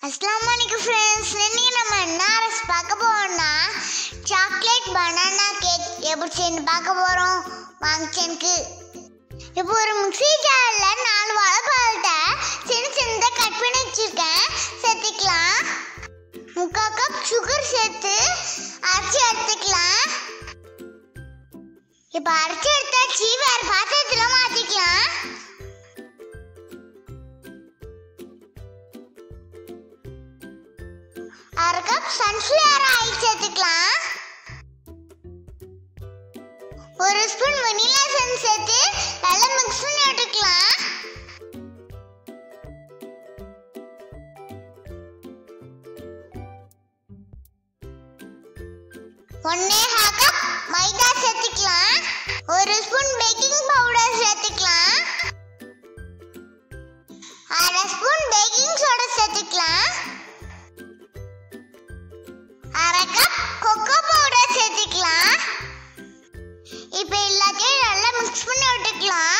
அஸ்லாம் வலைக்கும் ஃப்ரெண்ட்ஸ் இன்னைக்கு நம்ம என்ன ரெஸ் பார்க்க போறோம்னா சாக்லேட் பனானா கேக் எப்படி செய்யு பார்க்க போறோம் வாங்க சென்க்கு இப்போ ஒரு மிக்ஸி ஜார்ல நாலு வாழைப்பழத்தை சின்ன சின்னதாக கட் பண்ணி வச்சிருக்கேன் சேர்த்துக்கலாம் முக்கால் கப் சுகர் சேர்த்து அரைச்சி எடுத்துக்கலாம் இப்போ அரைச்சி எடுத்தாச்சு வேற பாத்திரத்தில் மாற்றிக்கலாம் அரை கப் சன்ஃப்ளவர் ஆயில் சேர்த்துக்கலாம் ஒரு ஸ்பூன் வெனிலா சென்ஸ் சேர்த்து நல்லா மிக்ஸ் பண்ணி விட்டுக்கலாம் ஒன்னே கப் மைதா சேர்த்துக்கலாம் ஒரு ஸ்பூன் பேக்கிங் பவுடர் சேர்த்துக்கலாம் அரை ஸ்பூன் பேக்கிங் சோடா சேர்த்துக்கலாம் அரை கப் கொக்கோ பவுடர் சேர்த்துக்கலாம் இப்போ எல்லாத்தையும் நல்லா மிக்ஸ் பண்ணி விட்டுக்கலாம்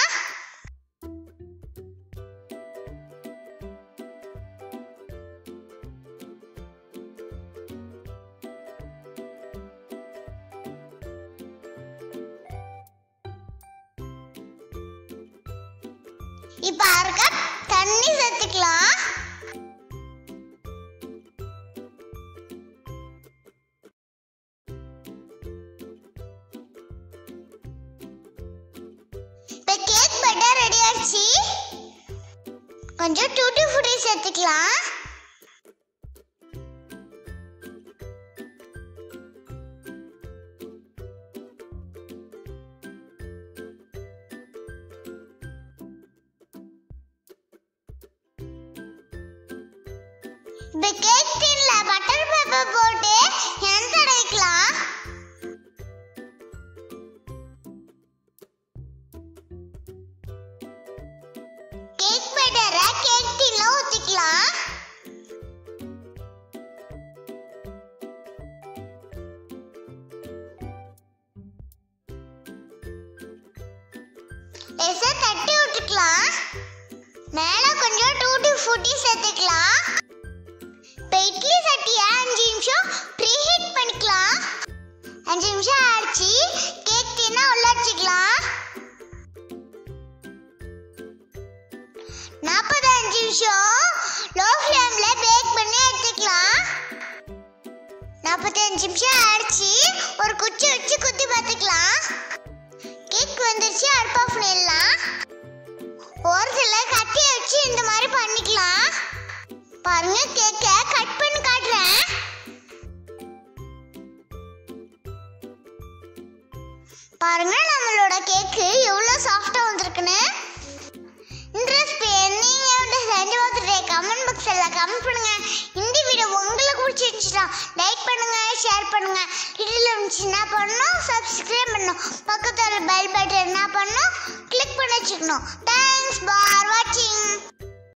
இப்போ அரை கப் தண்ணி சேர்த்துக்கலாம் இப்போ கேக் பட்டர் ரெடி ஆச்சு கொஞ்சம் டூட்டி ஃப்ரூட்டி சேர்த்துக்கலாம் இப்போ கேக் டின்ல பட்டர் பேப்பர் போட்டு எண்ணெய் தடவிக்கலாம் கேக் பட்டரை கேக் டின்ல ஊத்திக்கலாம் லேசா தட்டி விட்டுக்கலாம் மேல கொஞ்சம் டூட்டி ஃபுட்டி சேர்த்துக்கலாம் இப்போ இட்லி சட்டியை அஞ்சு நிமிஷம் ப்ரீஹீட் பண்ணிக்கலாம் அஞ்சு நிமிஷம் ஆச்சு கேக் டின்னா உள்ள வச்சுக்கலாம் நாற்பத்தஞ்சு நிமிஷம் லோ ஃப்ளேம்ல பேக் பண்ணி எடுத்துக்கலாம் நாற்பத்தஞ்சு நிமிஷம் ஆயிடுச்சு ஒரு குச்சி வச்சு குத்தி பார்த்துக்கலாம் கேக் வந்துருச்சு அடுப்பு ஆஃப் பண்ணிடலாம் ஒரு சில கத்தியை வச்சு இந்த மாதிரி பண்ணிக்கலாம் பாருங்க கேக்க கட் பண்ணி காட்டுறேன் பாருங்க நம்மளோட கேக்கு எவ்வளோ சாஃப்டா வந்திருக்குன்னு இந்த ரெசிபி நீங்க வந்து செஞ்சு பார்த்துட்டு கமெண்ட் பாக்ஸ்ல கமெண்ட் பண்ணுங்க இந்த வீடியோ உங்களுக்கு பிடிச்சிருந்துச்சுன்னா லைக் பண்ணுங்க ஷேர் பண்ணுங்க இதில் இருந்துச்சு என்ன பண்ணணும் சப்ஸ்கிரைப் பண்ணணும் பக்கத்தில் பெல் பட்டன் என்ன பண்ணணும் கிளிக் பண்ணி வச்சுக்கணும் தேங்க்ஸ் ஃபார் வாட்சிங்